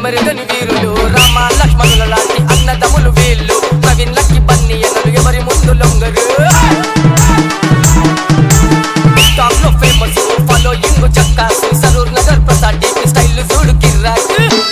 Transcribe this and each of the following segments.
ఎదురెరగని వీరులు రామ లక్ష్మణుల లాంటి అన్నదమ్ములు వీళ్ళు ప్రవీణ్ లక్కి బన్ని ఎనలు ఎవరి ముందు లొంగరు టాప్ లో ఫేమస్ ఫాలోయింగ్ చక్కాసు సరూర్ నగర్ ప్రసాద్ డీపీ స్టైల్ చూడు కిర్రాక్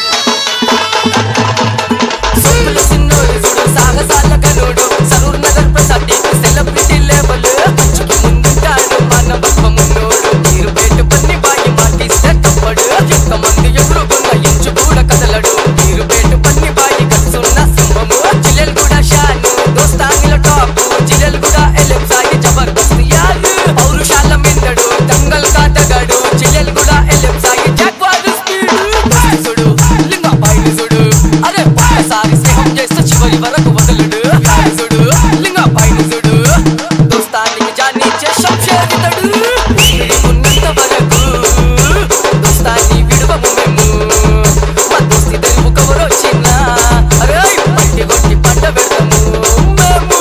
సొంపుల సిన్నోడు చూడు సాహసాల కనుడు Saroor Nagar Prasad DP celebrity level మంచికి ముందుంటాడు మానవత్వమున్నోడు మీరు పేటు పన్ని బాయి మాటిస్తే తప్పడు ఎంత మంది ఎదురుకున్న ఇంచు కూడా కదలడు మీరు పేటు పన్ని బాయి కలుసున్న సింహము జిల్లెల్ కూడా షాను దోస్తాంగిల టాప్ జిల్లెల్ కూడా ఎలెం సాయి జబర్దస్త్ యారు పౌరుషాల మిందడు దంగల్ కాటగాడు జిల్లెల్ కూడా ఎలెం సాయి జాగ్వార్ స్పీడ్ చూడు లింగ పైన చూడు అరే ఒక్కసారి స్నేహం చేస్తే చివరి వరకు వదలడు యారు చూడు లింగ పైన చూడు దోస్తానికి జాని చేతడు ఉన్నంత వరకు దోస్తాన్ని విడువము మేము మా దోస్తి తెరువు కవరొచ్చినా అరే పట్టి కొట్టి పంట పెడతాము మేము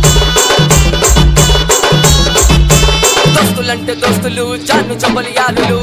దోస్తులంటే దోస్తులు జాను చంబలి యాలులు